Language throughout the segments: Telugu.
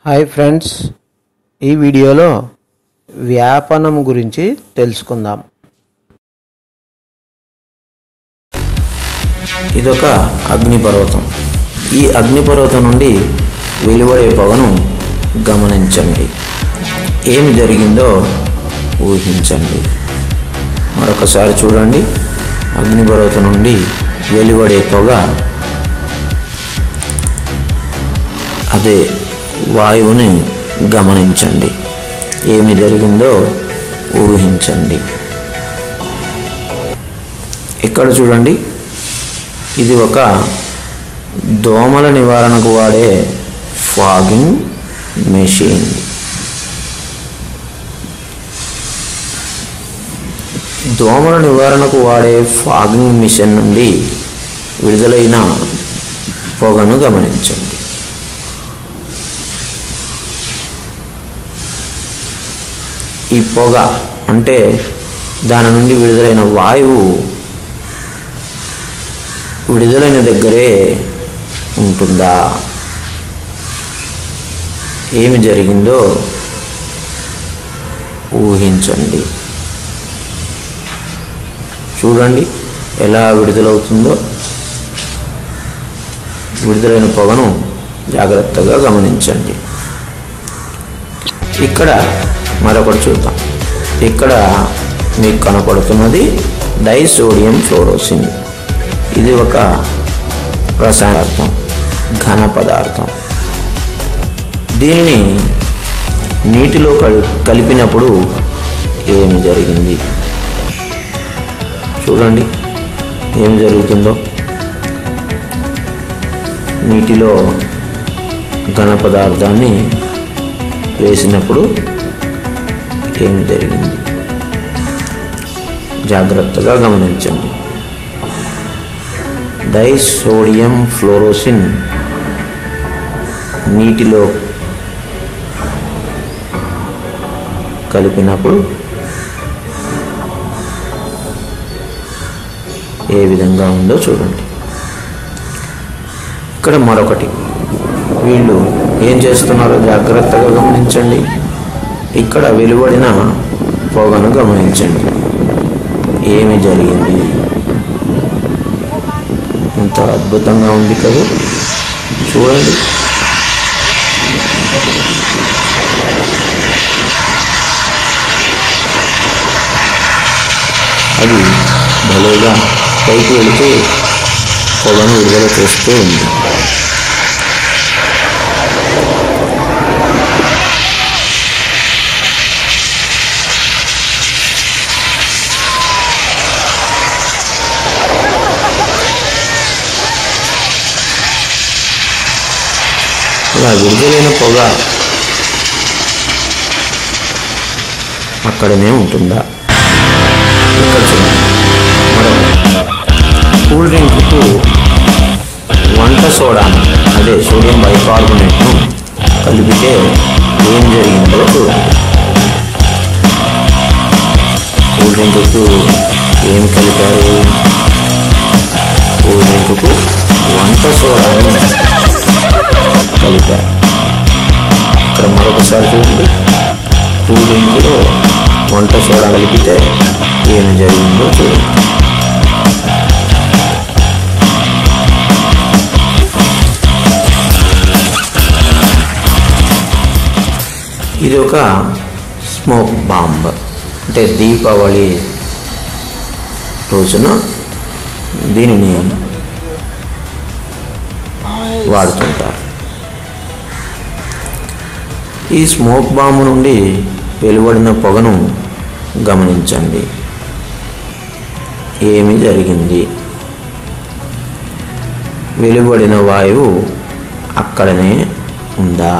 హాయ్ ఫ్రెండ్స్ ఈ వీడియోలో వ్యాపనం గురించి తెలుసుకుందాం ఇదొక అగ్నిపర్వతం ఈ అగ్నిపర్వతం నుండి వెలువడే పొగను గమనించండి ఏమి జరిగిందో ఊహించండి మరొకసారి చూడండి అగ్నిపర్వతం నుండి వెలువడే పొగ అదే వాయువుని గమనించండి ఏమి జరిగిందో ఊహించండి ఇక్కడ చూడండి ఇది ఒక దోమల నివారణకు వాడే ఫాగింగ్ మెషిన్ దోమల నివారణకు వాడే ఫాగింగ్ మిషన్ నుండి విడుదలైన పొగను గమనించండి ఈ పొగ అంటే దాని నుండి విడుదలైన వాయువు విడుదలైన దగ్గరే ఉంటుందా ఏమి జరిగిందో ఊహించండి చూడండి ఎలా విడుదలవుతుందో విడుదలైన పొగను జాగ్రత్తగా గమనించండి ఇక్కడ మరొకటి చూద్దాం ఇక్కడ మీకు కనపడుతున్నది డైసోడియం ఫ్లోరోసిన్ ఇది ఒక రసాయనార్థం ఘన పదార్థం దీనిని నీటిలో కలి కలిపినప్పుడు ఏమి జరిగింది చూడండి ఏమి జరుగుతుందో నీటిలో ఘన పదార్థాన్ని వేసినప్పుడు ఏమి జరిగింది జాగ్రత్తగా గమనించండి డైసోడియం ఫ్లోరోసిన్ నీటిలో కలిపినప్పుడు ఏ విధంగా ఉందో చూడండి ఇక్కడ మరొకటి వీళ్ళు ఏం చేస్తున్నారో జాగ్రత్తగా గమనించండి ఇక్కడ వెలువడిన పొగను గమనించండి ఏమి జరిగింది ఇంత అద్భుతంగా ఉంది కదా చూడండి అది భలేగా పైకి వెళితే పొగను విడుదల చేస్తూ ఉంది అలా విడుదలైన పొగ అక్కడనే ఉంటుందా ఇక్కడ చూడండి మరొక కూల్ డ్రింక్కు వంట సోడాను అదే సోడియం బైకార్బోనేట్ను కలిపితే ఏం జరిగిందో చూడండి కూల్ డ్రింక్కు ఏం కలిపారు కూల్ డ్రింక్కు వంట సోడాను కలిపారు ఇక్కడ మరొకసారి చూడండి కూల్ డ్రింక్లో వంట సోడా కలిపితే ఏమి జరిగిందో చూడండి ఇది ఒక స్మోక్ బాంబ్ అంటే దీపావళి రోజున దీనిని వాడుతుంటారు ఈ స్మోక్ బాంబు నుండి వెలువడిన పొగను గమనించండి ఏమి జరిగింది వెలువడిన వాయువు అక్కడనే ఉందా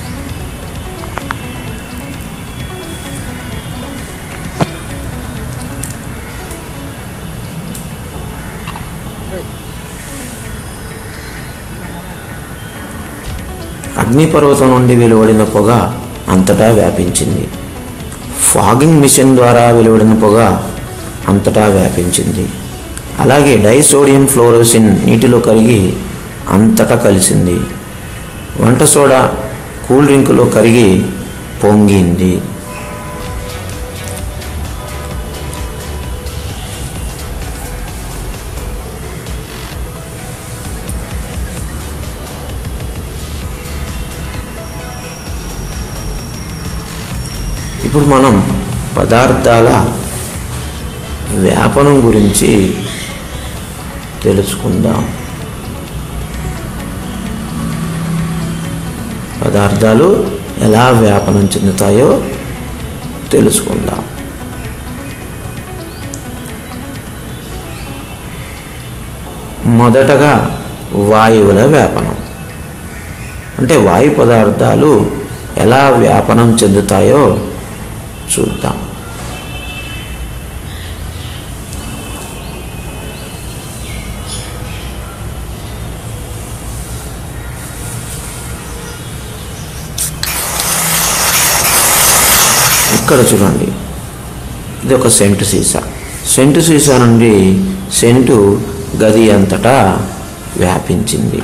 అగ్నిపర్వతం నుండి వెలువడిన పొగ అంతటా వ్యాపించింది ఫాగింగ్ మిషన్ ద్వారా వెలువడిన పొగ అంతటా వ్యాపించింది అలాగే డైసోడియం ఫ్లోరోసిన్ నీటిలో కరిగి అంతటా కలిసింది వంట సోడా కూల్ డ్రింకులో కరిగి పొంగింది ఇప్పుడు మనం పదార్థాల వ్యాపనం గురించి తెలుసుకుందాం పదార్థాలు ఎలా వ్యాపనం చెందుతాయో తెలుసుకుందాం మొదటగా వాయువుల వ్యాపనం అంటే వాయు పదార్థాలు ఎలా వ్యాపనం చెందుతాయో చూద్దాం ఇక్కడ చూడండి ఇది ఒక సెంటు సీసా సెంటు సీసా నుండి సెంటు గది అంతటా వ్యాపించింది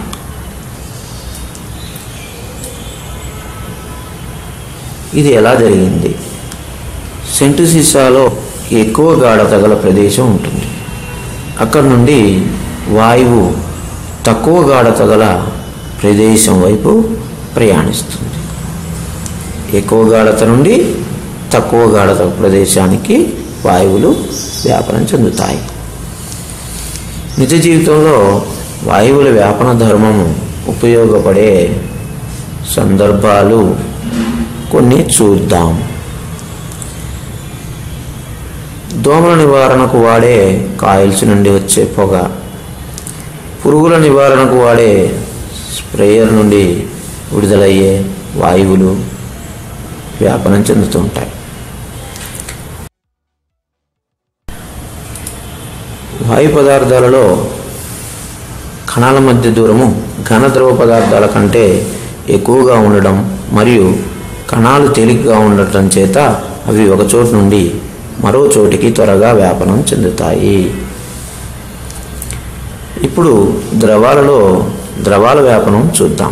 ఇది ఎలా జరిగింది సెంటు సీసాలో ఎక్కువ గాఢత గల ప్రదేశం ఉంటుంది అక్కడ నుండి వాయువు తక్కువ గాఢత గల ప్రదేశం వైపు ప్రయాణిస్తుంది ఎక్కువ గాఢత నుండి తక్కువ గాఢత ప్రదేశానికి వాయువులు వ్యాపనం చెందుతాయి నిజ జీవితంలో వాయువుల వ్యాపన ధర్మము ఉపయోగపడే సందర్భాలు కొన్ని చూద్దాం దోమల నివారణకు వాడే కాయిల్స్ నుండి వచ్చే పొగ పురుగుల నివారణకు వాడే స్ప్రేయర్ నుండి విడుదలయ్యే వాయువులు వ్యాపనం చెందుతుంటాయి వాయు పదార్థాలలో కణాల మధ్య దూరము ఘన ద్రవ పదార్థాల కంటే ఎక్కువగా ఉండడం మరియు కణాలు తేలికగా ఉండటం చేత అవి ఒక చోటు నుండి మరో చోటికి త్వరగా వ్యాపనం చెందుతాయి ఇప్పుడు ద్రవాలలో ద్రవాల వ్యాపనం చూద్దాం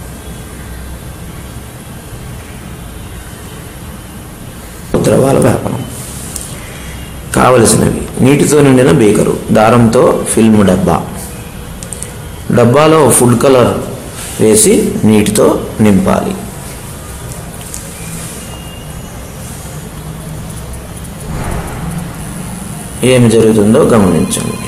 ద్రవాల వ్యాపనం కావలసినవి నీటితో నిండిన బీకరు దారంతో ఫిల్మ్ డబ్బా డబ్బాలో ఫుడ్ కలర్ వేసి నీటితో నింపాలి ఏమి జరుగుతుందో గమనించండి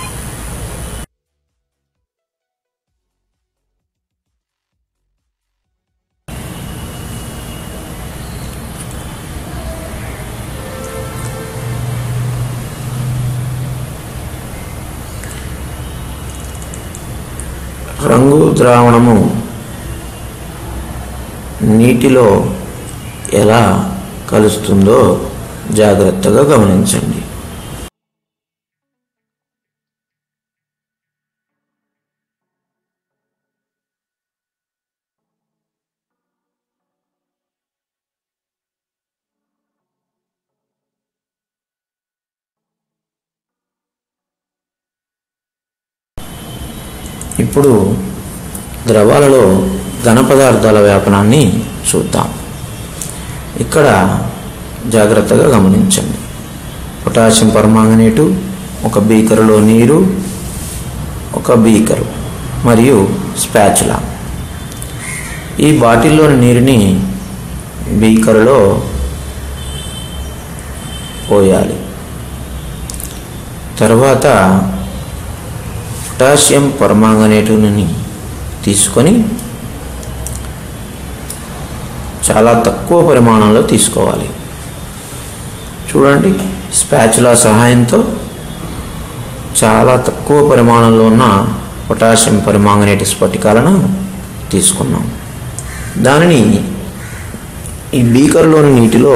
రంగు ద్రావణము నీటిలో ఎలా కలుస్తుందో జాగ్రత్తగా గమనించండి ఇప్పుడు ద్రవాలలో ఘన పదార్థాల వ్యాపనాన్ని చూద్దాం ఇక్కడ జాగ్రత్తగా గమనించండి పొటాషియం పర్మాంగనేటు ఒక బీకరులో నీరు ఒక బీకరు మరియు స్పాచులా ఈ బాటిల్లోని నీరుని బీకరులో పోయాలి తర్వాత పొటాషియం పర్మాంగనేటుని తీసుకొని చాలా తక్కువ పరిమాణంలో తీసుకోవాలి చూడండి స్పాచులా సహాయంతో చాలా తక్కువ పరిమాణంలో ఉన్న పొటాషియం పర్మాంగనేట్ స్ఫటికాలను తీసుకున్నాం దానిని ఈ బీకర్లోని నీటిలో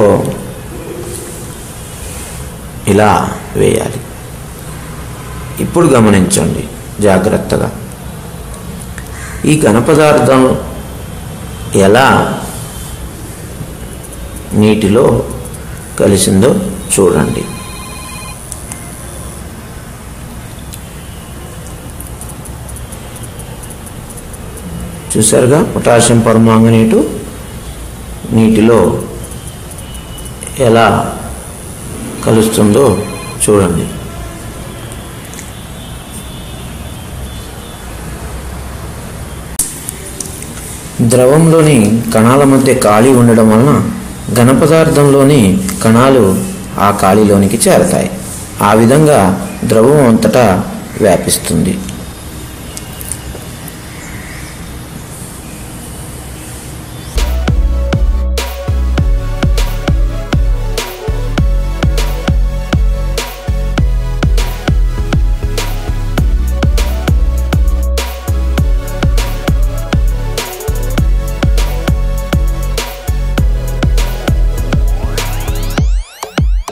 ఇలా వేయాలి ఇప్పుడు గమనించండి జాగ్రత్తగా ఈ ఘన పదార్థం ఎలా నీటిలో కలిసిందో చూడండి చూసారుగా పొటాషియం పర్మాంగనేటు నీటిలో ఎలా కలుస్తుందో చూడండి ద్రవంలోని కణాల మధ్య ఖాళీ ఉండడం వలన ఘన పదార్థంలోని కణాలు ఆ ఖాళీలోనికి చేరతాయి ఆ విధంగా ద్రవం అంతటా వ్యాపిస్తుంది